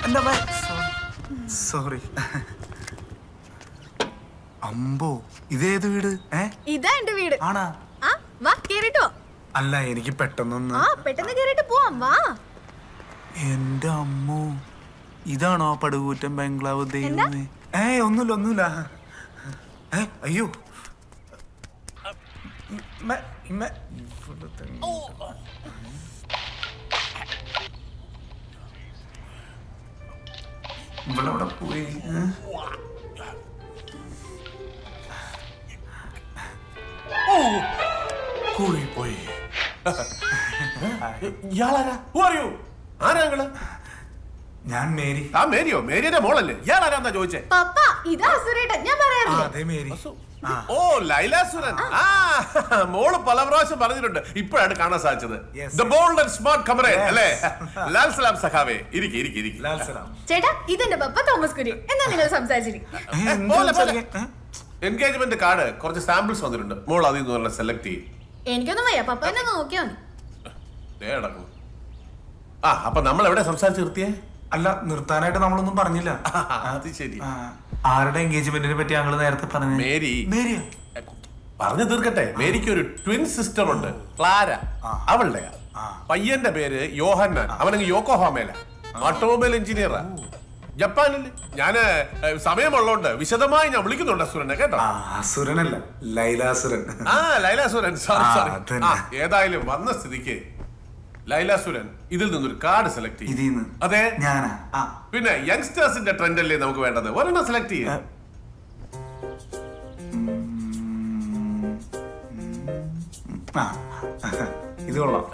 എന്താ സോറി അമ്പോ ഇതേത് വീട് ഏ ഇതാ എന്റെ വീട് ആണാ ആ വാ കേറിട്ടോ അല്ല എനിക്ക് പെട്ടെന്നൊന്ന് ആ പെട്ടെന്ന് കേറിട്ട് പോവാം വാ എന്റെ അമ്മോ ഇതാണോ ആ പടുകൂറ്റൻ ബംഗ്ലാവ് ദൈവമേ ഏ ഒന്നുമില്ല ഒന്നുമില്ല ഏ അയ്യോ മെ- മെ- ഇവിടുത്തെ- ഇവിടെ അവിടെ പോയി ഏ? പോയി പോയി ഇയാളാരാ Who are you? ആരാ നിങ്ങള് ഞാൻ മേരി ആ മേരിയോ മേരിയുടെ മോളല്ലേ ഇയാളാരാന്നാ ചോദിച്ചേ പപ്പ ഇതാ സുരേട്ടൻ ഞാൻ ആ പറയാറില്ലേ അതെ മേരി ആ ഓ ലൈലാസുരൻ ആ മോള് പല പ്രാവശ്യം പറഞ്ഞിട്ടുണ്ട് ഇപ്പോഴാണ് കാണാൻ സാധിച്ചത് Yes. The bold and smart comrade Yes. അല്ലേ ലാൽ സലാം സഖാവേ ഇരിക്കി ഇരിക്കി ഇരിക്കി ലാൽ സലാം ചേട്ടാ ഇതെന്റെ പപ്പ തോമസ് കുര്യൻ എന്നാ നിങ്ങൾ സംസാരിച്ചിരി ഏ, എന്താ പോലെ, പോലെ. സംസാരിക്കാൻ? ഏ? എൻഗേജ്മെന്റ് കാർഡ് കുറച്ച് സാമ്പിൾസ് വന്നിട്ടുണ്ട് മോൾ അതിൽ നിന്ന് സെലക്ട് ചെയ്യും എനിക്കൊന്നും വയ്യ പപ്പ എന്നെ നോക്കിയാ മതി ദേ കിടക്കുന്നു. ആ അപ്പൊ നമ്മൾ എവിടെ സംസാരിച്ച് നിർത്തിയേ അല്ല നിർത്താനായിട്ട് നമ്മളൊന്നും പറഞ്ഞില്ല അത് ശരി ആ, ആരുടെ എൻഗേജ്മെന്റിനെ പറ്റി ഞങ്ങൾ നേരത്തെ പറഞ്ഞു മേരി മേരിയ പറഞ്ഞു തീർക്കട്ടെ മേരിക്ക് ഒരു ട്വിൻ സിസ്റ്റർ ഉണ്ട് ക്ലാര അവളുടെ പയ്യന്റെ പേര് യോഹന്നാൻ അവനങ്ങ് യോക്കോഹാമേല ഓട്ടോമൊബൈൽ എഞ്ചിനീയറാ ജപ്പാനിൽ ഞാന് ഏ, സമയമുള്ളതുകൊണ്ട് വിശദമായി ഞാൻ വിളിക്കുന്നുണ്ട് അസുരനെ കേട്ടോ ആ അസുരനല്ല ലൈലാസുരൻ ആ ലൈലാസുരൻ സോറി ആ, സോറി അതന്നെ. ആ ഏതായാലും വന്ന സ്ഥിതിക്ക് ലൈലാസുരൻ ഇതിൽ നിന്നൊരു കാർഡ് സെലക്ട് ചെയ്യും ഇതിന്ന് അതെ ഞാനാ ആ പിന്നെ യങ്സ്റ്റേഴ്സിന്റെ ട്രെൻഡ് അല്ലേ നമുക്ക് വേണ്ടത് ഒരെണ്ണം സെലക്ട് ചെയ്യാം ആ ഇത് കൊള്ളാം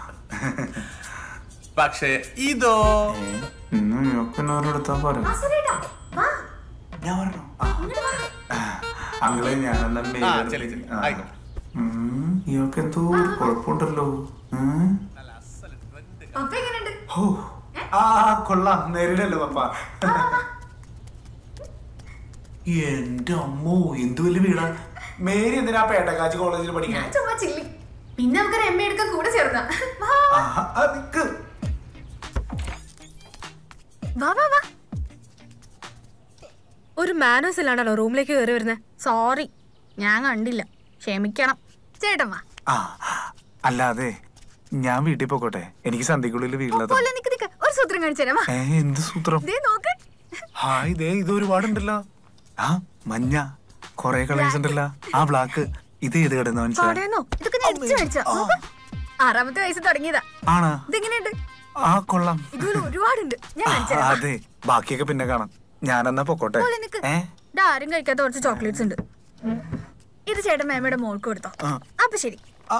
പക്ഷേ ഇതോ ഇന്ന് യോക്കനോരെടുത്താ പറയും ആ സുരേട്ടാ വാ ഞാൻ പറഞ്ഞോ ആ ഇങ്ങട് വാ. അങ്ങളെ ഞാനെന്നാ ആ മേരി ചെല്ലി ചെല്ലി ആ. ആയിക്കോട്ടെ ഉം, ഇയാൾക്ക് എന്തോ ഒരു കുഴപ്പമുണ്ടല്ലോ ഉം. പപ്പ എങ്ങനെയുണ്ട് ഹോ. ആ കൊള്ളാം നേരിടല്ലോ പപ്പ എന്റെ അമ്മോ എന്ത് വലിയ വീടാ മേരി എന്തിനാ പേട്ടക്കാച്ചി കോളേജിൽ ഞാൻ പഠിക്കാൻ ചുമ്മാ ചില്ലി പിന്നെ നമുക്ക് ഒരു എം എ എടുക്കാൻ കൂടെ ചേർന്നാ വാ ആ, ആ, നിക്ക്. വാ വാ വാ ഒരു മാനേഴ്സ് ഇല്ലാണ്ടല്ലോ റൂമിലേക്ക് കയറി വരുന്നത് സോറി ഞാൻ കണ്ടില്ല ക്ഷമിക്കണം ചേട്ടൻ വാ ആ അല്ലാതെ ഞാൻ വീട്ടിൽ പോക്കോട്ടെ എനിക്ക് സന്ധ്യക്കുള്ളിൽ വീട്ടിലതാ പോലെ നിക്ക് നിക്ക് ഒരു സൂത്രം കാണിച്ചു തരാം വാ ഏ എന്ത് സൂത്രം ദേ നോക്ക് ഹായ് ദേ ഇത് ഒരുപാടുണ്ടല്ലോ ആ മഞ്ഞ കൊറേ കളേഴ്സ് ഉണ്ടല്ലോ ആ ബ്ലാക്ക് ഇത് ഏത് കിടന്ന മനസ്സിലായി കടയെന്നോ ഇതൊക്കെ ഞാൻ ഇടിച്ചു മേടിച്ചാ നോക്ക്. ആറാമത്തെ വയസ്സ് തുടങ്ങിയതാ ആണാ ഇതെങ്ങനെയുണ്ട് ആ കൊള്ളാം ഇതുപോലെ ഒരുപാടുണ്ട് ഞാൻ ആ, കാണിച്ചു തരാം അതെ ബാക്കിയൊക്കെ പിന്നെ കാണാം ഞാനെന്നാ പൊക്കോട്ടെ പോലെ നിക്ക് ഏ ഇത് ആരും കഴിക്കാത്ത കുറച്ച് ചോക്ലേറ്റ്സ് ഉണ്ട് ഇത് ചേട്ടൻ മേമയുടെ മോൾക്ക് കൊടുത്തോ ആ. അപ്പൊ ശരി ആ,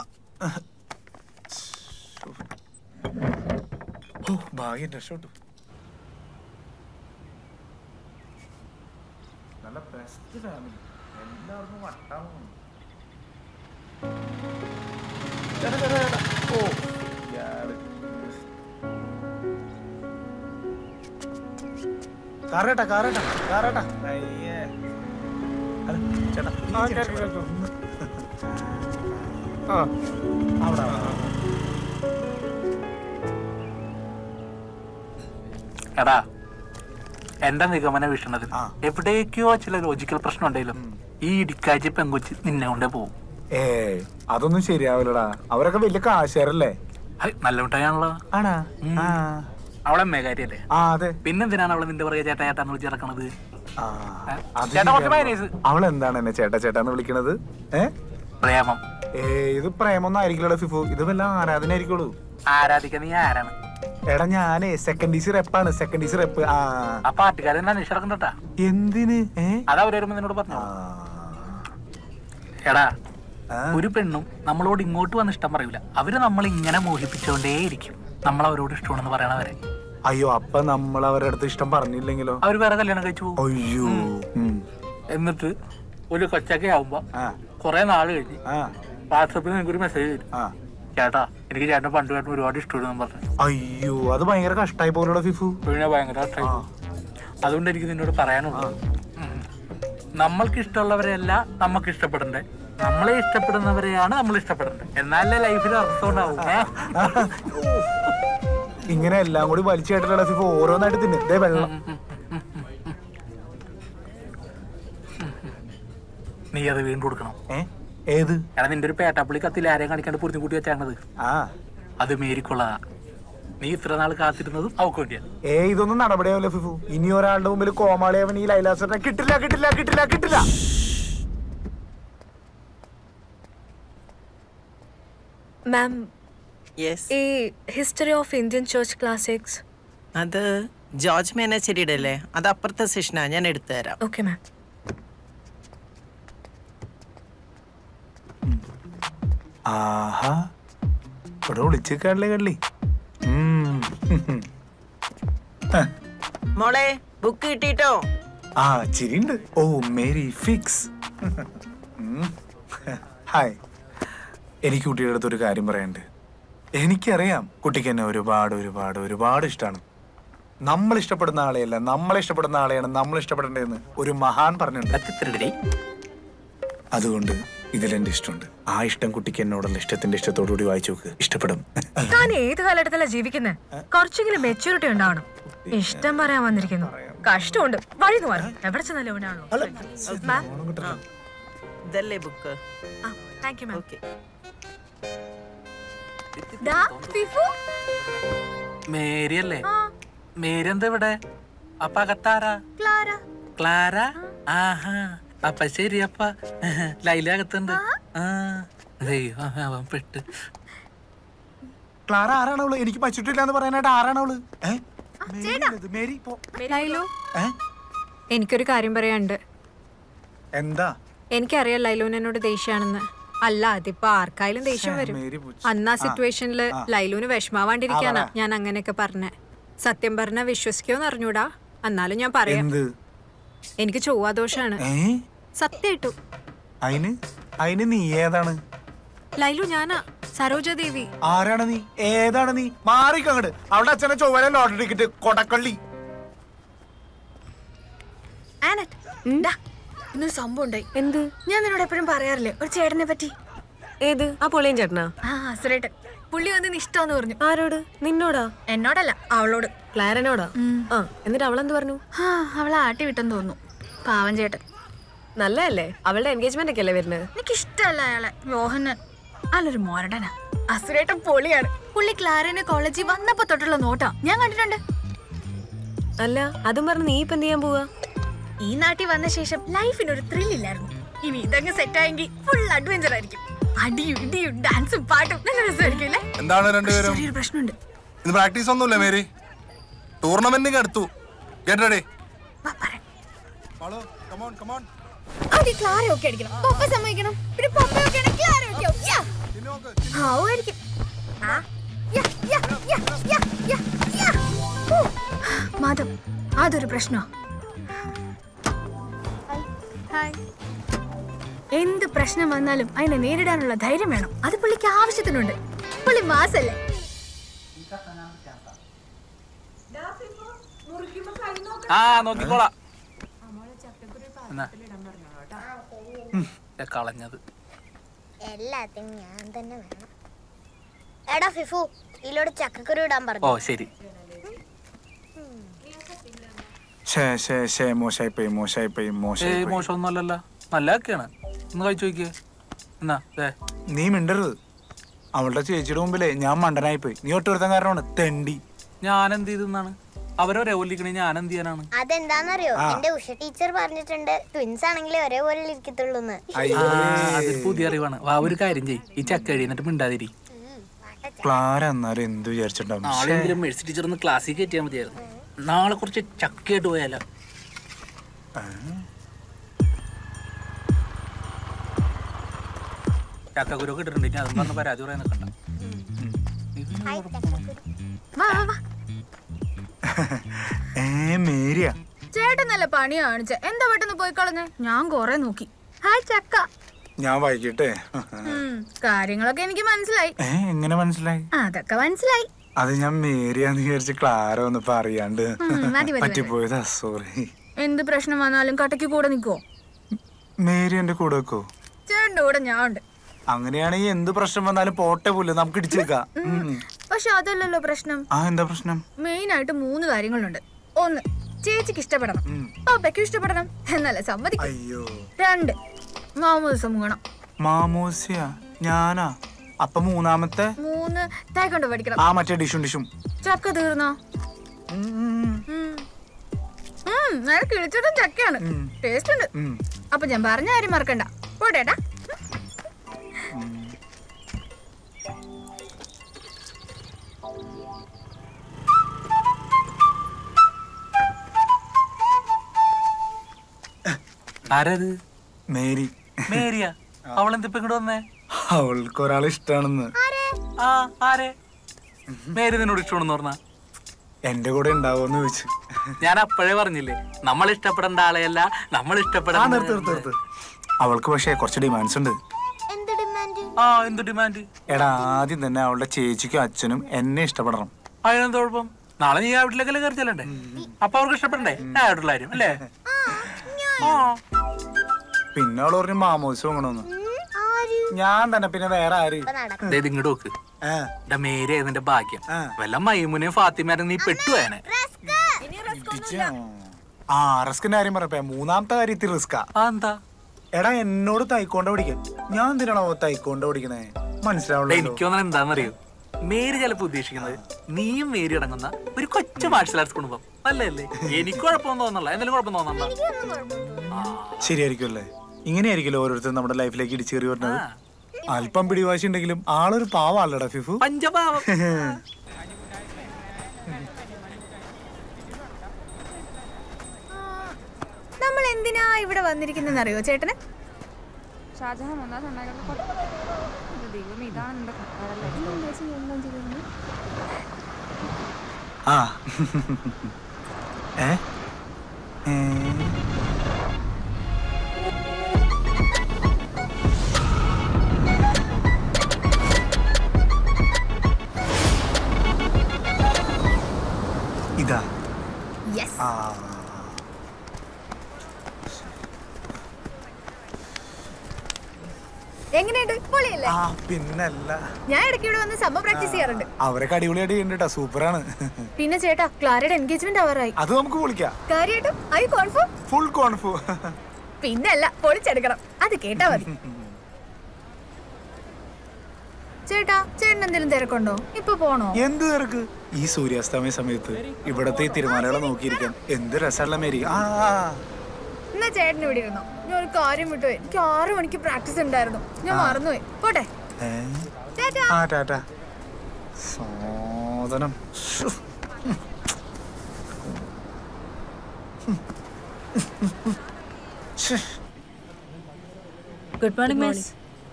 ഓ ഭാഗ്യം രക്ഷപ്പെട്ടു നല്ല ബെസ്റ്റ് ഫാമിലി എല്ലാവർക്കും വട്ടാണ് ഓ ഇയാള് കാറേട്ടാ കാറേട്ടാ കാറേട്ടാ അയ്യേ അല്ല, ചേട്ടാ ഈ ചേട്ടാ. ആ അവിടെ അവിടെ. എടാ എന്റെ നിഗമന വീക്ഷണത്തിൽ ആ. എവിടേക്കോ ചില ലോജിക്കൽ പ്രശ്നം ഉണ്ടെങ്കിലും ഈ ഇടിക്കാച്ചി പെങ്കൊച്ചി നിന്നെ കൊണ്ടേ പോകും ഏ അതൊന്നും ശരിയാവില്ലടാ അവരൊക്കെ വലിയ കാശുകാരല്ലേ ഹൈ, നല്ല മിഠായാണല്ലോ ആണാ ആ അവളെ മേകാരിയല്ലേ ആ അതെ പിന്നെന്തിനാണ് അവളെ നിന്റെ പുറകെ ചേട്ടാ ചേട്ടാന്ന് വിളിച്ച് ഇറക്കണത് ആ അത് ചേട്ടാ കുറച്ച് ശരിയാ. മൈനീസ് അവൾ എന്താണ് എന്നെ ചേട്ടാ ചേട്ടാന്ന് വിളിക്കണത് ഏ പ്രേമം ഏ ഇത് പ്രേമൊന്നും ആയിരിക്കില്ലടാ ഫിഫു ഇത് വല്ല ആരാധന ആയിരിക്കുള്ളൂ ആരാധിക്കാൻ നീ ആരാണ് എടാ ഞാനേ സെക്കൻഡ് ഈസി റെപ്പാണ് സെക്കൻഡ് ഈസി റെപ്പ് ആ ആ പാർട്ടിക്കാരൻ അന്വേഷിച്ച് ഇറക്കണ്ടട്ടാ എന്തിന് ഏ അത് അവര് വരുമ്പോ നിന്നോട് പറഞ്ഞു ആ. എടാ ആ. ഒരു പെണ്ണും നമ്മളോട് ഇങ്ങോട്ട് വന്ന് ഇഷ്ടം പറയൂല അവര് നമ്മൾ ഇങ്ങനെ മോഹിപ്പിച്ചുകൊണ്ടേയിരിക്കും നമ്മൾ അവരോട് ഇഷ്ടമാണെന്ന് പറയണവരെ അയ്യോ അപ്പൊ നമ്മൾ അവരുടെ അടുത്ത് ഇഷ്ടം പറഞ്ഞില്ലെങ്കിലോ അവര് വേറെ കല്യാണം കഴിച്ചു പോകും അയ്യോ ഉം. എന്നിട്ട് ഒരു കൊച്ചൊക്കെ ആവുമ്പോ ആ കുറെ നാള് കഴിഞ്ഞ് ആ വാട്സപ്പിൽ നിനക്കൊരു മെസ്സേജ് വരും ആ ചേട്ടാ എനിക്ക് ചേട്ടനെ പണ്ട് ചേട്ടൻ ഒരുപാട് ഇഷ്ടപ്പെടുന്നു പറഞ്ഞു അയ്യോ അത് ഭയങ്കര കഷ്ടായി പോലോടാ ഫിഫു പിന്നെ ഭയങ്കര ഇഷ്ടമായി ആ. അതുകൊണ്ട് എനിക്ക് നിന്നോട് പറയാനുള്ളത് ഉം. നമ്മൾക്ക് ഇഷ്ടമുള്ളവരെയല്ല നമുക്ക് ഇഷ്ടപ്പെടണ്ടേ നമ്മളെ ഇഷ്ടപ്പെടുന്നവരെയാണ് നമ്മൾ ഇഷ്ടപ്പെടേണ്ടത് എന്നാലേ ലൈഫിൽ അർത്ഥം ഉണ്ടാവും ഏ? ഇങ്ങനെ എല്ലാം കൂടി വലിച്ചു കേട്ടിട്ടുള്ള ഫിഫു ഓരോന്നായിട്ട് തിന്നു ദേ വെള്ളം നീ അത് വീണ്ടും കൊടുക്കണം ഏ ഏത് എടാ നിന്റെ ഒരു പേട്ടാപ്പുള്ളി കത്തിൽ ആരെയും കാണിക്കാണ്ട് പൊരുത്തി കൂട്ടി വെച്ചാണത് ആ അത് മേരിക്കുള്ളതാ നീ ഇത്ര നാൾ കാത്തിരുന്നതും അവക്ക് വേണ്ടിയാ ഏ ഇതൊന്നും നടപടിയാവില്ല ഫിഫു ഇനി ഒരാളുടെ മുമ്പിൽ കോമാളിയവൻ ഈ ലൈലാസറിനെ കിട്ടില്ല കിട്ടില്ല കിട്ടില്ല കിട്ടില്ല മാം യെസ് ഈ history of Indian church classics അത് ജോർജ് മേനച്ചേരിയുടെ അല്ലേ അത് അപ്പുറത്തെ സെഷനാ ഞാൻ എടുത്തു തരാം ഓക്കെ മാം ആഹാ ഇവിടെ വിളിച്ചേക്കാണല്ലേ കള്ളി ഉം. മോളെ ബുക്ക് കിട്ടിട്ടോ ആ ചിരിണ്ട് ഓ മേരി ഫിക്സ് ഉം. ഹായ് എനിക്ക് കുട്ടിയുടെ അടുത്ത് ഒരു കാര്യം പറയാനുണ്ട് എനിക്കറിയാം കുട്ടിക്ക് എന്നെ ഒരുപാട് ഒരുപാട് ഒരുപാട് ഇഷ്ടമാണ് നമ്മൾ ഇഷ്ടപ്പെടുന്ന ആളെയല്ല നമ്മൾ ഇഷ്ടപ്പെടുന്ന ആളെയാണ് നമ്മൾ ഇഷ്ടപ്പെടേണ്ടതെന്ന് ഒരു മഹാൻ പറഞ്ഞിട്ടുണ്ട് അച്ചിത്തിരടി അതുകൊണ്ട് ഇതിലെന്റെ ഇഷ്ടമുണ്ട് ആ ഇഷ്ടം കുട്ടിക്ക് എന്നോടുള്ള ഇഷ്ടത്തിന്റെ ഇഷ്ടത്തോടു കൂടി വായിച്ചു നോക്ക് ഇഷ്ടപ്പെടും താൻ ഏത് കാലഘട്ടത്തിലാ ജീവിക്കുന്നത് കുറച്ചെങ്കിലും മെച്ചൂരിറ്റി ഉണ്ടാവണം ഇഷ്ടം പറയാൻ വന്നിരിക്കുന്നു കഷ്ടമുണ്ട് വഴി മാറും എവിടെ ചെന്നാലും അവനാണോ മാം ഇതല്ലേ book thank you ma'am okay ദാ ഫിഫു മേരി അല്ലേ മേരി എന്താ ഇവിടെ അപ്പ അകത്താരാ ക്ലാര ക്ലാര ആഹാ അപ്പ ശരി അപ്പ ലൈല അകത്തുണ്ട് ആ ദൈവം അവൻ പെട്ട് ക്ലാര ആരാണ് അവള് എനിക്ക് പറ്റിട്ടില്ല എന്ന് പറയാനായിട്ട് ആരാണ് അവള് ഏ? മേരി അല്ലത്, മേരി പോ ലൈലു ഏ? എനിക്കൊരു കാര്യം പറയാനുണ്ട് എന്താ എനിക്കറിയാം ലൈലുവിന് എന്നോട് ദേഷ്യാണെന്ന് അല്ല അതിപ്പോ ആർക്കായാലും ദേഷ്യം വരും മേരി പൂച്ച. അന്ന് ആ സിറ്റുവേഷനില് ലൈലുവിന് വിഷമാവാണ്ടിരിക്കാനാ ഞാൻ അങ്ങനെയൊക്കെ പറഞ്ഞേ സത്യം പറഞ്ഞ വിശ്വസിക്കോന്ന് അറിഞ്ഞൂടാ എന്നാലും ഞാൻ പറയാം എന്ത് എനിക്ക് ചൊവ്വാദോഷാണ് ഏ സത്യായിട്ടു അയിന് അയിന് നീ ഏതാണ് ലൈലു ഞാനാ സരോജദേവി ആരാണ് നീ ഏതാണ് നീ മാറിക്കങ്ങട് അവളുടെ അച്ഛനെ ചൊവ്വല ലോട്ടറി ടിക്കറ്റ് കൊടക്കള്ളി ആനറ്റ് ദാ ഇന്നൊരു സംഭവം ഉണ്ടായി എന്ത് ഞാൻ നിന്നോട് എപ്പോഴും പറയാറില്ലേ ഒരു ചേട്ടനെ പറ്റി ഏത് ആ പൊളിയൻ ചേട്ടനാ ആ സുരേട്ടൻ പുള്ളി വന്ന് ഇഷ്ടമെന്ന് പറഞ്ഞു ആരോട് നിന്നോടാ എന്നോടല്ല അവളോട് ക്ലാരനോടാ ആ എന്നിട്ട് അവളെന്ത് പറഞ്ഞു ആ അവളെ ആട്ടി വിട്ടെന്ന് തോന്നുന്നു പാവൻ ചേട്ടൻ നല്ലതല്ലേ അവളുടെ എൻഗേജ്മെന്റ് ഒക്കെ അല്ലേ വരുന്നത് എനിക്ക് ഇഷ്ടമല്ല അയാളെ യോഹനൻ അല്ലൊരു മോരടനാ അസുരേട്ടൻ പൊളിയാണ് പുള്ളി ക്ലാരനെ കോളേജിൽ വന്നപ്പോ തൊട്ടുള്ള നോട്ടാ ഞാൻ കണ്ടിട്ടുണ്ട് അല്ല അതും പറഞ്ഞ് നീ ഇപ്പൊ എന്ത് ചെയ്യാൻ പോവാ ഈ നാട്ടിൽ വന്ന ശേഷം ലൈഫിന് ഒരു ത്രിൽ ഇല്ലായിരുന്നു ഇനി ഇതങ്ങ് സെറ്റ് ആയെങ്കിൽ ഫുൾ അഡ്വഞ്ചർ ആയിരിക്കും അടിയും ഇടിയും ഡാൻസും പാട്ടും നല്ല രസമായിരിക്കും അല്ലേ എന്താണ് രണ്ടുപേരും ചെറിയൊരു പ്രശ്നമുണ്ട് ഇന്ന് പ്രാക്ടീസ് ഒന്നുമില്ല മേരി ടൂർണമെന്റിന് അടുത്തു ഗെറ്റ് റെഡി വാ, പറയാം. കമോൺ കമോൺ ആദ്യം ക്ലാര ഒക്കെ അടിക്കണം പപ്പ സമ്മതിക്കണം പിന്നെ പപ്പ ഒക്കെ ആണെങ്കിൽ ക്ലാര ഒക്കെ ആവും. യാ. ആവുമായിരിക്കും. ആ. യാ, യാ, യാ, യാ, യാ, യാ. ഹൂ. മാധവ് അതൊരു പ്രശ്നോ എന്ത് പ്രശ്നം വന്നാലും അതിനെ നേരിടാനുള്ള ധൈര്യം വേണം അത് പുള്ളിക്ക് ആവശ്യത്തിനുണ്ട് പുള്ളി മാസല്ലേ ആ നോക്കിക്കോളാം എന്നാ. ദേ കളഞ്ഞത് എല്ലാത്തിനും ഞാൻ തന്നെ വേണം എടാ ഫിഫു ഇതിലോട് ചക്കക്കുരു ഇടാൻ ഓ പറഞ്ഞു ശരി ഷേ ഷേ ഷേ മോശമായി പോയി മോശമായി പോയി ഏ മോശമായി പോയി മോശമൊന്നും അല്ലല്ലോ നല്ലതൊക്കെയാണ് ഒന്ന് കഴിച്ചു നോക്കിയേ എന്നാ ദേ നീ മിണ്ടരുത് അവളുടെ ചേച്ചിയുടെ മുമ്പിലേ ഞാൻ മണ്ടനായി പോയി നീ ഒട്ടുവരുത്താൻ കാരണമാണ് തെണ്ടി ഞാൻ എന്ത് ചെയ്തെന്നാണ് അവരൊരേ ഒല്ലിക്കണേ ഞാൻ എന്ത് ചെയ്യാനാണ് അതെന്താന്നറിയോ എന്റെ ഉഷ ടീച്ചർ പറഞ്ഞിട്ടുണ്ട് ട്വിൻസ് ആണെങ്കിലേ ഒരേപോലെ ഇരിക്കത്തുള്ളൂ എന്ന് അയ്യോ ആ അതൊരു പുതിയ അറിവാണ് വാ ഒരു കാര്യം ചെയ്യ് ഈ ചക്ക എഴുന്നിട്ട് മിണ്ടാതിരി ക്ലാര എന്നാലും എന്ത് വിചാരിച്ചിട്ടുണ്ടാവും നാളെയെങ്കിലും മെഴ്സി ടീച്ചർ ഒന്ന് ക്ലാസ്സിൽ കയറ്റിയാൽ മതിയായിരുന്നു നാളെ കുറച്ച് ചക്കയായിട്ട് പോയാലോ ചക്കക്കുരു കിട്ടിട്ടുണ്ട് ഇനി അതും പറഞ്ഞ് പരാതി പറയാൻ നിൽക്കണ്ട വാ വാ വാ ഏ മേരിയാ ചേട്ടൻ നല്ല പണി കാണിച്ച എന്താ പെട്ടെന്ന് പോയി കളഞ്ഞേ ഞാൻ കൊറേ നോക്കി ഹായ് ചക്ക ഞാൻ വൈകിട്ടെ ഉം, കാര്യങ്ങളൊക്കെ എനിക്ക് മനസ്സിലായി ഏ എങ്ങനെ മനസ്സിലായി അതൊക്കെ മനസ്സിലായി അത് ഞാൻ മേരിയാന്ന് വിചാരിച്ച് ക്ലാര ഒന്നിപ്പോ അറിയാണ്ട് ഉം, മതി, മതി, പറ്റിപ്പോയതാ സോറി എന്ത് പ്രശ്നം വന്നാലും കട്ടയ്ക്ക് കൂടെ നിൽക്കുവോ മേരി എന്റെ കൂടെ വെക്കോ ചേട്ടൻ്റെ കൂടെ ഞാൻ ഉണ്ട് അങ്ങനെയാണെങ്കിൽ എന്ത് പ്രശ്നം വന്നാലും പോട്ടെ പോലെ നമുക്ക് ഇടിച്ചു വെക്കാം ഉം. പക്ഷെ അതല്ലല്ലോ പ്രശ്നം ആ എന്താ പ്രശ്നം മെയിൻ ആയിട്ട് മൂന്ന് കാര്യങ്ങളുണ്ട് ഒന്ന് ചേച്ചിക്ക് ഇഷ്ടപ്പെടണം പപ്പയ്ക്കും ഇഷ്ടപ്പെടണം എന്നല്ല സമ്മതിക്കും അയ്യോ രണ്ട് മാമോദിസം മുങ്ങണം മാമോസിയ ഞാനാ അപ്പൊ മൂന്നാമത്തെ മൂന്ന് തായ്ക്കൊണ്ട് പഠിക്കണം ആ മറ്റേ ഡിഷും ഡിഷും ചക്ക തീർന്നോ ഉം. ഉം, നല്ല കിളിച്ചതും ചക്കയാണ് ടേസ്റ്റ് ഉണ്ട് ഉം. അപ്പൊ ഞാൻ പറഞ്ഞ കാര്യം മറക്കണ്ട പോട്ടേട്ടാ ആരത് മേരി മേരിയ അവളെന്തിപ്പോ ഇങ്ങോട്ട് വന്നേ അവൾക്ക് ഒരാളെ ഇഷ്ടാണെന്ന് ആ ആരെ മേരി നിന്നോട് ഇഷ്ടമാണെന്ന് പറഞ്ഞ എന്റെ കൂടെ ഉണ്ടാവോന്ന് ചോദിച്ചു ഞാൻ അപ്പോഴേ പറഞ്ഞില്ലേ നമ്മൾ ഇഷ്ടപ്പെടേണ്ട ആളെയല്ല നമ്മൾ ആ നിർത്ത് ഇഷ്ടപ്പെടാൻ നിർത്ത് നിർത്ത് അവൾക്ക് പക്ഷേ കുറച്ച് ഡിമാൻഡ്സ് ഉണ്ട് എന്ത് ഡിമാൻഡ് ആ എന്ത് ഡിമാൻഡ് എടാ ആദ്യം തന്നെ അവളുടെ ചേച്ചിക്കും അച്ഛനും എന്നെ ഇഷ്ടപ്പെടണം അതിനെന്ത് കുഴപ്പം നാളെ നീ ആ വീട്ടിലേക്കല്ലേ കയറി ചെല്ലണ്ടേ അപ്പൊ അവർക്ക് ഇഷ്ടപ്പെടണ്ടേ ഞാൻ ആയിട്ടുള്ള കാര്യം അല്ലേ ആ പിന്നെ അവൾ പറഞ്ഞു മാമോസ് വാങ്ങണമെന്ന് ആര് ഞാൻ തന്നെ പിന്നെ വേറെ ആര് ഇപ്പൊ നടക്കും ദേ ഇത് ഇങ്ങോട്ട് നോക്ക് ആ, എന്റെ മേരി നിന്റെ ഭാഗ്യം ആ. വല്ല മൈമുനെയും ഫാത്തിമാരും നീ പെട്ടുപോയനെ ആ റിസ്കിന്റെ കാര്യം പറഞ്ഞപ്പോ മൂന്നാമത്തെ കാര്യത്തിൽ റിസ്കാ ആ എന്താ എടാ എന്നോട് തൈക്കോണ്ട പഠിക്കാൻ ഞാൻ എന്തിനാണോ തൈക്കോണ്ട പഠിക്കണേ മനസ്സിലാവുള്ളൂ എനിക്ക് തോന്നുന്നത് എന്താണെന്നറിയോ മേരി ചിലപ്പോ ഉദ്ദേശിക്കുന്നത് നീയും മേരി അടങ്ങുന്ന ഒരു കൊച്ചു മാർഷൽ ആർട്സ് കുടുംബം അല്ലല്ലേ എനിക്ക് കുഴപ്പമൊന്നും തോന്നല്ല എന്തെങ്കിലും കുഴപ്പം തോന്നണ്ട ശരിയായിരിക്കും അല്ലേ ഇങ്ങനെയായിരിക്കുമല്ലോ ഓരോരുത്തർ നമ്മുടെ ലൈഫിലേക്ക് ഇടിച്ചേറി വരുന്നത് അല്പം പിടിവാശി ഉണ്ടെങ്കിലും ആളൊരു പാവല്ലടാ ഫിഫു പഞ്ചപാവം നമ്മൾ എന്തിനാ ഇവിടെ വന്നിരിക്കുന്നെന്ന് അറിയോ ചേട്ടന് ഷാജഹാൻ ഒന്നാം ഉണ്ടാക്കുന്ന ദൈവം ഇതാണ് നിന്റെ കട്ടറല്ലേ ആ ഏ ഏ? ഇതാ യെസ് ആ എങ്ങനെയുണ്ട് പൊളിയല്ലേ ആ പിന്നല്ല ഞാൻ ഇടയ്ക്ക് ഇവിടെ വന്ന് സമ്മ പ്രാക്ടീസ് ചെയ്യാറുണ്ട് അവരൊക്കെ അടിപൊളിയായിട്ട് ചെയ്യുന്നുണ്ട് കേട്ടോ സൂപ്പറാണ് പിന്നെ ചേട്ടാ ക്ലാരയുടെ എൻഗേജ്മെന്റ് ആവാറായി അത് നമുക്ക് വിളിക്കാം കാര്യമായിട്ടും ഐ കോൺഫോം ഫുൾ കോൺഫു പിന്നല്ല പൊളിച്ചെടുക്കണം അത് കേട്ടാ മതി ചേട്ടാ ചേട്ടൻ എന്തെങ്കിലും തിരക്കുണ്ടോ ഇപ്പൊ പോണോ എന്ത് തിരക്ക് ഈ സൂര്യാസ്തമയ സമയത്ത് ഇവിടത്തെ ഈ തിരുമാലകളെ നോക്കിയിരിക്കാൻ എന്ത് രസമുള്ള മേരി ആ ആ. എന്നാ ചേട്ടൻ ഇവിടെ ഇരുന്നോ ഞാൻ ഒരു കാര്യം വിട്ടുപോയി എനിക്ക് ആറു മണിക്ക് പ്രാക്ടീസ് ഉണ്ടായിരുന്നു ഞാൻ മറന്നുപോയി പോട്ടെ ഏ? ചേട്ടാ ആ ടാറ്റ സാധനം ശ്ശോ. ശ്ശേ. ഗുഡ് മോർണിംഗ് മിസ്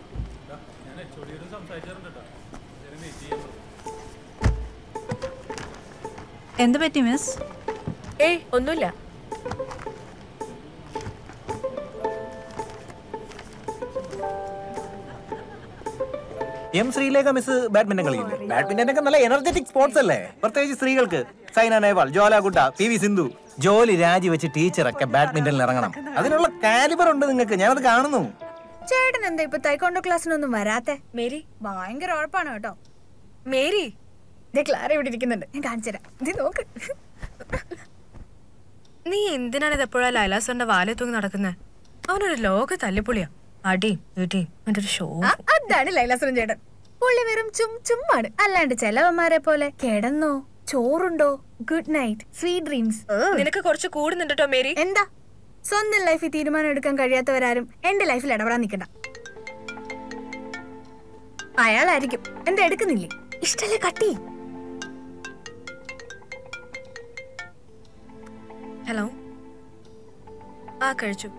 എന്ത് പറ്റി മിസ് ഏയ് ഒന്നുമില്ല എം ശ്രീലേഖ മിസ് ബാഡ്മിന്റൺ കളിയില്ലേ ബാഡ്മിന്റൺ ഒക്കെ നല്ല എനർജറ്റിക് സ്പോർട്സ് അല്ലേ പ്രത്യേകിച്ച് സ്ത്രീകൾക്ക് സൈന നേവാൾ ജ്വാല ഗുഡ പി വി സിന്ധു ജോലി രാജിവെച്ച് ടീച്ചറൊക്കെ ബാഡ്മിന്റണിൽ ഇറങ്ങണം അതിനുള്ള കാലിബർ ഉണ്ട് നിങ്ങൾക്ക് ഞാനത് കാണുന്നു ചേട്ടൻ എന്താ ഇപ്പൊ തൈക്കോണ്ടോ ക്ലാസ്സിനൊന്നും വരാത്തെ മേരി ഭയങ്കര ഉഴപ്പാണ് കേട്ടോ മേരി ദേ ക്ലാര ഇവിടെ ഇരിക്കുന്നുണ്ട് ഞാൻ കാണിച്ചു തരാം ഇത് നോക്ക് നീ എന്തിനാണ് ഇത് എപ്പോഴാ ലൈലാസറിന്റെ വാലെ തൂങ്ങി നടക്കുന്നത് അവനൊരു ലോക തല്ലിപ്പൊളിയാ അടിയും ഇടിയും അവന്റെ ഒരു ഷോ ആ, അതാണ് ലൈലാസുരൻ ചേട്ടൻ പുള്ളി വെറും ചും ചുമ്മാണ് അല്ലാണ്ട് ചെലവന്മാരെ പോലെ കിടന്നോ ചോറുണ്ടോ ഗുഡ് നൈറ്റ് സ്വീറ്റ് ഡ്രീംസ് നിനക്ക് കുറച്ച് കൂടുന്നുണ്ട് കേട്ടോ മേരി എന്താ സ്വന്തം ലൈഫിൽ തീരുമാനം എടുക്കാൻ കഴിയാത്തവരാരും എന്റെ ലൈഫിൽ ഇടപെടാൻ നിൽക്കണ്ട അയാളായിരിക്കും എന്താ എടുക്കുന്നില്ലേ ഇഷ്ടല്ലേ കട്ടി ഹലോ ആ കഴിച്ചു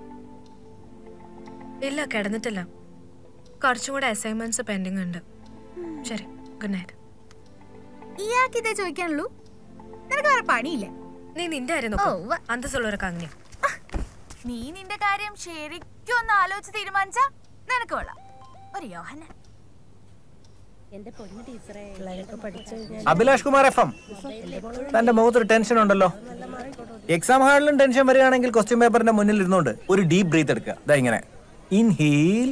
ഇല്ല കിടന്നിട്ടില്ല കുറച്ചും കൂടെ അസൈൻമെന്റ്സ് പെൻഡിങ് ഉണ്ട് ശരി ഗുഡ് നൈറ്റ് ഇയാൾക്ക് ഇതേ ചോദിക്കാനുള്ളൂ നിനക്ക് വേറെ പണിയില്ലേ നീ നിന്റെ കാര്യം ഓ, നോക്കൂ ഉവ്വ. അന്തസ്സുള്ളവരൊക്കെ അങ്ങനെയാ നീ നിന്റെ കാര്യം ശരിക്കും ഒന്ന് ആലോചിച്ച് തീരുമാനിച്ചാ നിനക്ക് കൊള്ളാം ഒരു യോഹന അഭിലാഷ് കുമാർ എഫ് എം തന്റെ മുഖത്തൊരു ടെൻഷൻ ഉണ്ടല്ലോ എക്സാം ഹാളിലും ടെൻഷൻ വരികയാണെങ്കിൽ ക്വസ്റ്റ്യൻ പേപ്പറിന്റെ മുന്നിൽ ഇരുന്നുകൊണ്ട് ഒരു ഡീപ് ബ്രീത്ത് എടുക്കുക ഇതാ ഇങ്ങനെ ഇൻഹീൽ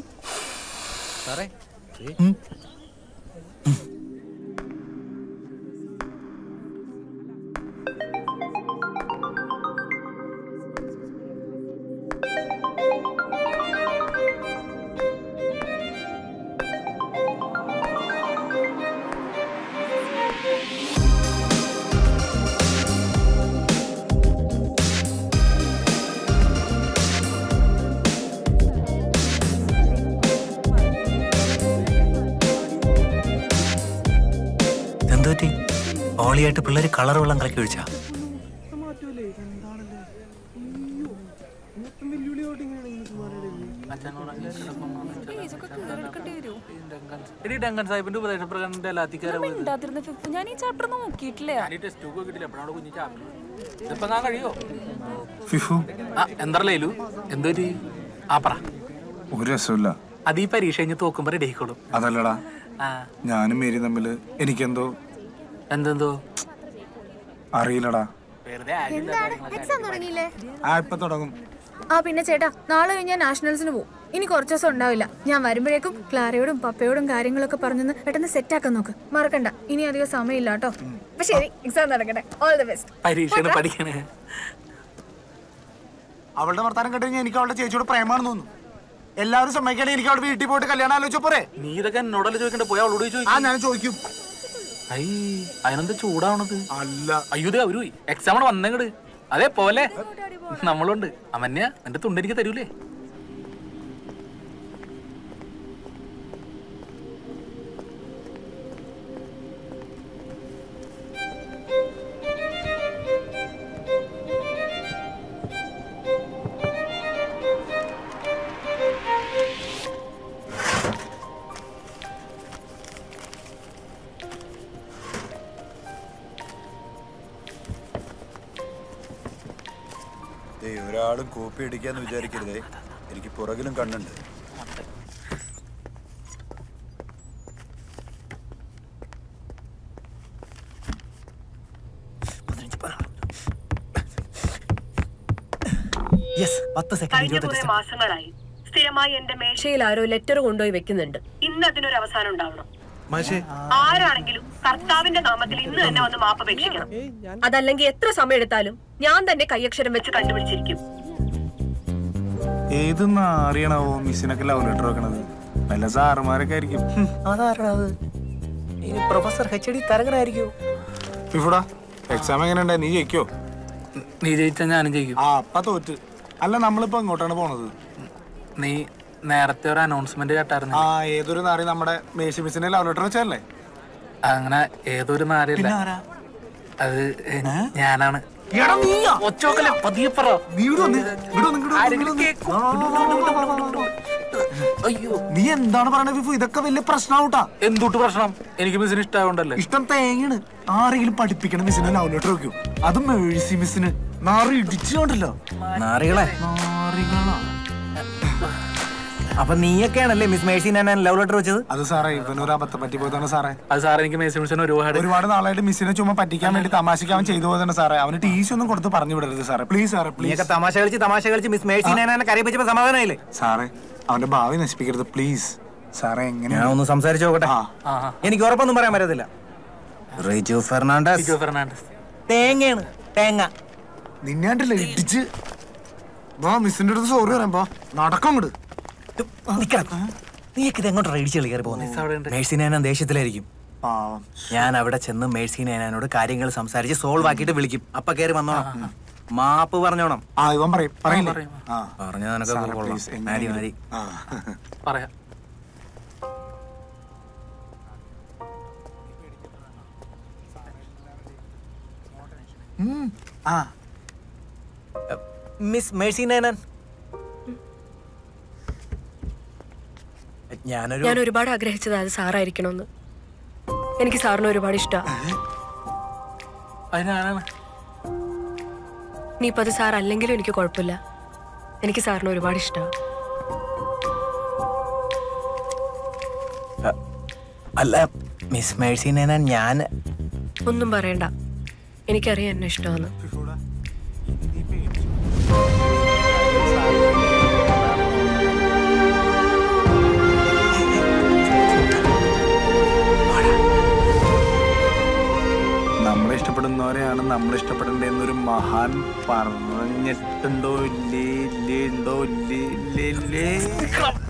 ജോളിയായിട്ട് പിള്ളേര് കളർ വെള്ളം കലക്കി ഒഴിച്ചാ എടി ഡങ്കൻ സാഹിബിന്റെ ഉപദേശപ്രകാരം എന്റെ ലാത്തിക്കാരെ പോയത്. മിണ്ടാതിരുന്ന ഫിഫു ഞാൻ ഈ ചാപ്റ്റർ നോക്കിയിട്ടില്ല ഞാൻ ഈ ടെസ്റ്റ് ബുക്ക് നോക്കിയിട്ടില്ല എപ്പോഴാണ് കുഞ്ഞു ചാപ്റ്റർ ഇതിപ്പോ ഞാൻ കഴിയോ ഫിഫു ആ എന്താ ലേലു എന്തൊരു ആ പറ ഒരു രസമില്ല അത് ഈ പരീക്ഷ കഴിഞ്ഞ് തോക്കുമ്പോ റെഡി ആയിക്കോളും അതല്ലടാ ആ ഞാനും മേരി തമ്മില് എനിക്കെന്തോ എന്തെന്തോ അറിയില്ലടാ വെറുതെ എന്താണ് എക്സാം തുടങ്ങിയില്ലേ ആ ഇപ്പൊ തുടങ്ങും ആ പിന്നെ ചേട്ടാ നാളെ കഴിഞ്ഞ് ഞാൻ നാഷണൽസിന് പോകും ഇനി കുറച്ച് ദിവസം ഉണ്ടാവില്ല ഞാൻ വരുമ്പോഴേക്കും ക്ലാരയോടും പപ്പയോടും കാര്യങ്ങളൊക്കെ പറഞ്ഞൊന്ന് പെട്ടെന്ന് സെറ്റ് ആക്കാൻ നോക്ക് മറക്കണ്ട ഇനി അധികം സമയമില്ല കേട്ടോ അപ്പൊ ശരി എക്സാം നടക്കട്ടെ ഓൾ ദി ബെസ്റ്റ് പരീക്ഷയാണ് പഠിക്കണേ അവളുടെ വർത്താനം കേട്ട് കഴിഞ്ഞാൽ എനിക്ക് അവളുടെ ചേച്ചിയോട് പ്രേമാണെന്ന് തോന്നുന്നു എല്ലാവരും സമ്മതിക്കണേ എനിക്ക് അവിടെ വീട്ടിൽ പോയിട്ട് കല്യാണം ആലോചിച്ച പോരെ നീ ഇതൊക്കെ എന്നോടല്ലേ ചോദിക്കണ്ടേ പോയി അവളോട് ആ ചോദിക്കും ഞാൻ ചോദിക്കും ഐ അതിനെന്താ ചൂടാവണത് അല്ല അയ്യോ ദേ അവര് പോയി എക്സാം ആണ് വന്നങ്ങട് അതെ പോലെ നമ്മളുണ്ട് അവന്യ എന്റെ തുണ്ടെനിക്ക് തരൂലേ ദേ, ഒരാളും കോപ്പി അടിക്കാന്ന് വിചാരിക്കരുതേ എനിക്ക് പുറകിലും കണ്ണുണ്ട് യെസ് പത്ത് സെക്കൻഡ് കഴിഞ്ഞ ഇരുപത്തെട്ട് കുറെ സെക്കൻഡ് മാസങ്ങളായി സ്ഥിരമായി എന്റെ മേശയിൽ ആരോ ലെറ്റർ കൊണ്ടുപോയി വെക്കുന്നുണ്ട് ഇന്ന് അതിനൊരു അവസാനം ഉണ്ടാവണം ആരാണെങ്കിലും കർത്താവിന്റെ നാമത്തിൽ ഇന്ന് തന്നെ വന്ന് മാപ്പപേക്ഷിക്കണം അതല്ലെങ്കിൽ എത്ര സമയം എടുത്താലും ഞാൻ തന്നെ കൈയക്ഷരം വെച്ച് കണ്ടുപിടിച്ചിരിക്കും ഏത് നാറിയണാവോ മിസ്സിനൊക്കെ ലവ് ലെറ്റർ വെക്കണത് വല്ല സാറുമാരൊക്കെ ആയിരിക്കും അതാരാ അത് ഇനി പ്രൊഫസർ എച്ച് ഡി തരകനായിരിക്കും ഫിഫുടാ എക്സാം എങ്ങനെ ഉണ്ടായി നീ ജയിക്കോ നീ ജയിച്ചാൽ ഞാനും ജയിക്കും ആ അപ്പ തോറ്റ് അല്ല നമ്മളിപ്പോ എങ്ങോട്ടാണ് പോണത് നീ നേരത്തെ ഒരു അനൗൺസ്മെന്റ് കേട്ടായിരുന്നു ആ ഏതൊരു നാറി നമ്മുടെ മേശി മിസ്സിനെ ലവ് ലെറ്റർ വെച്ചല്ലേ അങ്ങനെ ഏതൊരു നാരല്ല അത് ഞാനാണ് എടാ നീയാ ഒച്ചോക്കല്ലേ പതിയെ പറ നീ ഇവിടെ വന്ന്, ഇവിടെ വന്ന്, ഇവിടെ വന്ന്, ആരെങ്കിലും ഇവിടെ കേൾക്കും. അയ്യോ നീ എന്താണ് പറയണത് ഫിഫു ഇതൊക്കെ വലിയ പ്രശ്നമാവൂട്ടാ എന്തുട്ട് പ്രശ്നം എനിക്ക് മിസ്സിന് ഇഷ്ടമായോണ്ടല്ലേ ഇഷ്ടം തേങ്ങയാണ് ആരെങ്കിലും പഠിപ്പിക്കണം മിസ്സിനെ ലവ് ലെറ്റർ വെക്കും അത് മേഴ്സി മിസ്സിന് നാറി ഇടിച്ചുകൊണ്ടല്ലോ നാറികളെ നാറികളാ അപ്പൊ നീയൊക്കെയാണല്ലേ മിസ് മേഴ്സി ഞാൻ ലവ് ലെറ്റർ വെച്ചത് അത് സാറേ ഇവനൊരു അബദ്ധം പറ്റി പോയതാണ് സാറേ അത് സാർ എനിക്ക് മേഴ്സി മിസ്സിന് ഒരുപാട് ഒരുപാട് നാളായിട്ട് മിസ്സിനെ ചുമ്മാ പറ്റിക്കാൻ വേണ്ടി തമാശയ്ക്ക് അവൻ ചെയ്തു പോയതാണ് സാറേ അവന് ടി സി ഒന്നും കൊടുത്ത് പറഞ്ഞു വിടരുത് സാറേ പ്ലീസ് സാറേ പ്ലീസ് നീയൊക്കെ തമാശ കളിച്ച് തമാശ കളിച്ച് മിസ് മേഴ്സി ഞാൻ കരയിപ്പിച്ചപ്പോ സമാധാനമായില്ലേ സാറേ അവന്റെ ഭാവി നശിപ്പിക്കരുത് പ്ലീസ് സാറേ ഞാൻ എങ്ങനെയാ ഒന്ന് സംസാരിച്ചു നോക്കട്ടെ ആ എനിക്ക് ഉറപ്പൊന്നും പറയാൻ പറ്റത്തില്ല റിജു ഫെർണാണ്ടസ് ടിജോ ഫെർണാണ്ടസ് തേങ്ങയാണ് തേങ്ങ നിന്നാണ്ടല്ലേ ഇടിച്ച് വാ മിസ്സിന്റെ അടുത്ത് സോറി പറയാം വാ നടക്കം വിട് നിക്കണം നീയൊക്കെ ഇത് എങ്ങോട്ടാ ഇടിച്ചു കളി കയറി പോകുന്നത് മേഴ്സി നാനാൻ ദേഷ്യത്തിലായിരിക്കും പാവം ഞാൻ അവിടെ ചെന്ന് മേഴ്സി നാനാനോട് കാര്യങ്ങൾ സംസാരിച്ച് സോൾവ് ആക്കിയിട്ട് വിളിക്കും അപ്പൊ കയറി വന്നോണം മാപ്പ് പറഞ്ഞോണം ആ ഇവൻ പറയും പറയില്ലേ ആ പറഞ്ഞ നിനക്ക് സാറേ, കൊള്ളാം. please, മാരി എങ്ങനെയെങ്കിലും. മാരി ആ. പറയാം ഉം. ആ മിസ് മേഴ്സി നാനാൻ ഞാനൊരു ഞാൻ ഒരുപാട് ആഗ്രഹിച്ചത് അത് സാറായിരിക്കണമെന്ന് എനിക്ക് സാറിന് ഒരുപാട് ഇഷ്ടമാണ് അത് ഞാനാണ് ഇനിയിപ്പോ അത് സാർ അല്ലെങ്കിലും എനിക്ക് കുഴപ്പമില്ല എനിക്ക് സാറിന് ഒരുപാട് ഇഷ്ടമാണ് അല്ല മിസ് മേഴ്സി നാനാൻ ഞാൻ ഒന്നും പറയണ്ട എനിക്കറിയാം എന്നെ ഇഷ്ടമാണ് നമ്മളെ ഇഷ്ടപ്പെടുന്നവരെയാണ് നമ്മൾ ഇഷ്ടപ്പെടേണ്ടത് എന്നൊരു മഹാൻ പറഞ്ഞിട്ടുണ്ടോ ഇല്ലേ ഇല്ലേ ഉണ്ടോ ഇല്ലേ ഇല്ലേ ഇല്ലേ